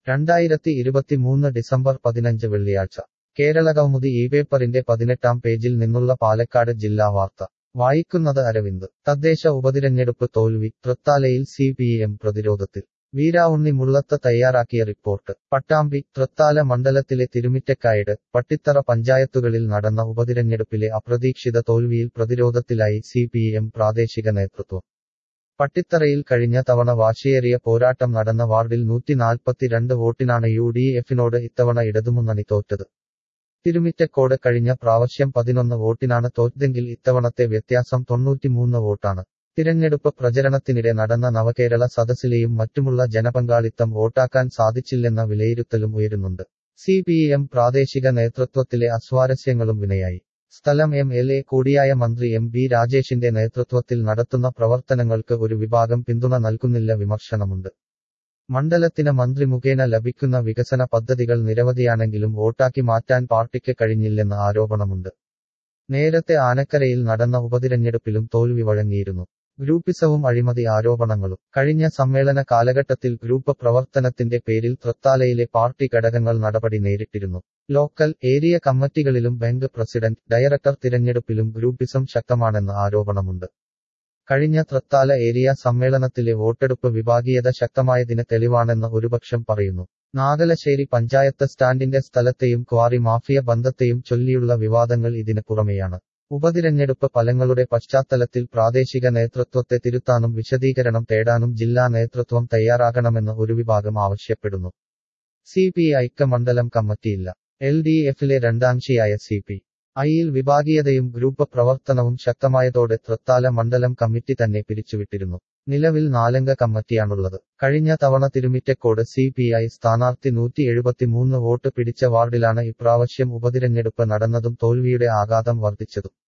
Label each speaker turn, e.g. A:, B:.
A: രണ്ടായിരത്തി ഇരുപത്തിമൂന്ന് ഡിസംബർ പതിനഞ്ച് വെള്ളിയാഴ്ച കേരളകൗമുദി ഈ പേപ്പറിന്റെ പതിനെട്ടാം പേജിൽ നിന്നുള്ള പാലക്കാട് ജില്ലാ വാർത്ത വായിക്കുന്നത് അരവിന്ദ് തദ്ദേശ ഉപതിരഞ്ഞെടുപ്പ് തോൽവി തൃത്താലയിൽ സി പി എം പ്രതിരോധത്തിൽ വീരാവുണ്ണി മുള്ളത്ത് തയ്യാറാക്കിയ റിപ്പോർട്ട് പട്ടാമ്പി തൃത്താല മണ്ഡലത്തിലെ തിരുമിറ്റക്കായട് പട്ടിത്തറ പഞ്ചായത്തുകളിൽ നടന്ന ഉപതിരഞ്ഞെടുപ്പിലെ അപ്രതീക്ഷിത തോൽവിയിൽ പ്രതിരോധത്തിലായി സി പി എം പ്രാദേശിക നേതൃത്വം പട്ടിത്തറയിൽ കഴിഞ്ഞ തവണ വാശിയേറിയ പോരാട്ടം നടന്ന വാർഡിൽ നൂറ്റി നാൽപ്പത്തിരണ്ട് വോട്ടിനാണ് യു ഡി എഫിനോട് ഇത്തവണ ഇടതുമുന്നണി തോറ്റത് തിരുമിറ്റക്കോട് കഴിഞ്ഞ പ്രാവശ്യം പതിനൊന്ന് വോട്ടിനാണ് തോറ്റതെങ്കിൽ ഇത്തവണത്തെ വ്യത്യാസം തൊണ്ണൂറ്റിമൂന്ന് വോട്ടാണ് തിരഞ്ഞെടുപ്പ് പ്രചരണത്തിനിടെ നടന്ന നവകേരള സദസ്സിലെയും മറ്റുമുള്ള ജനപങ്കാളിത്തം വോട്ടാക്കാൻ സാധിച്ചില്ലെന്ന വിലയിരുത്തലും ഉയരുന്നുണ്ട് സി പി എം പ്രാദേശിക നേതൃത്വത്തിലെ അസ്വാരസ്യങ്ങളും വിനയായി സ്ഥലം എം എൽ എ കൂടിയായ മന്ത്രി എം ബി രാജേഷിന്റെ നേതൃത്വത്തിൽ നടത്തുന്ന പ്രവർത്തനങ്ങൾക്ക് ഒരു വിഭാഗം പിന്തുണ നൽകുന്നില്ല വിമർശനമുണ്ട് മണ്ഡലത്തിന് മന്ത്രി മുഖേന ലഭിക്കുന്ന വികസന പദ്ധതികൾ നിരവധിയാണെങ്കിലും വോട്ടാക്കി മാറ്റാൻ പാർട്ടിക്ക് കഴിഞ്ഞില്ലെന്ന് ആരോപണമുണ്ട് നേരത്തെ ആനക്കരയിൽ നടന്ന ഉപതിരഞ്ഞെടുപ്പിലും തോൽവി വഴങ്ങിയിരുന്നു ഗ്രൂപ്പിസവും അഴിമതി ആരോപണങ്ങളും കഴിഞ്ഞ സമ്മേളന കാലഘട്ടത്തിൽ ഗ്രൂപ്പ് പ്രവർത്തനത്തിന്റെ പേരിൽ തൃത്താലയിലെ പാർട്ടി ഘടകങ്ങൾ നടപടി നേരിട്ടിരുന്നു ലോക്കൽ ഏരിയ കമ്മിറ്റികളിലും ബാങ്ക് പ്രസിഡന്റ് ഡയറക്ടർ തിരഞ്ഞെടുപ്പിലും ഗ്രൂപ്പിസം ശക്തമാണെന്ന് ആരോപണമുണ്ട് കഴിഞ്ഞ തൃത്താല ഏരിയ സമ്മേളനത്തിലെ വോട്ടെടുപ്പ് വിഭാഗീയത ശക്തമായതിന് തെളിവാണെന്ന് ഒരുപക്ഷം പറയുന്നു നാഗലശ്ശേരി പഞ്ചായത്ത് സ്റ്റാൻഡിന്റെ സ്ഥലത്തെയും ക്വാറി മാഫിയ ബന്ധത്തെയും ചൊല്ലിയുള്ള വിവാദങ്ങൾ ഇതിന് പുറമെയാണ് ഉപതിരഞ്ഞെടുപ്പ് ഫലങ്ങളുടെ പശ്ചാത്തലത്തിൽ പ്രാദേശിക നേതൃത്വത്തെ തിരുത്താനും വിശദീകരണം തേടാനും ജില്ലാ നേതൃത്വം തയ്യാറാകണമെന്ന് ഒരു വിഭാഗം ആവശ്യപ്പെടുന്നു സി പി ഐക്ക് മണ്ഡലം കമ്മിറ്റിയില്ല എൽ ഡി എഫിലെ രണ്ടാംശിയായ സി പി ഐയിൽ വിഭാഗീയതയും ഗ്രൂപ്പ് പ്രവർത്തനവും ശക്തമായതോടെ തൃത്താല മണ്ഡലം കമ്മിറ്റി തന്നെ പിരിച്ചുവിട്ടിരുന്നു നിലവിൽ നാലംഗ കമ്മിറ്റിയാണുള്ളത് കഴിഞ്ഞ തവണ തിരുമിറ്റക്കോട് സി പി ഐ സ്ഥാനാർത്ഥി നൂറ്റി എഴുപത്തിമൂന്ന് വോട്ട് പിടിച്ച വാർഡിലാണ് ഇപ്രാവശ്യം ഉപതിരഞ്ഞെടുപ്പ് നടന്നതും തോൽവിയുടെ ആഘാതം വർദ്ധിച്ചതും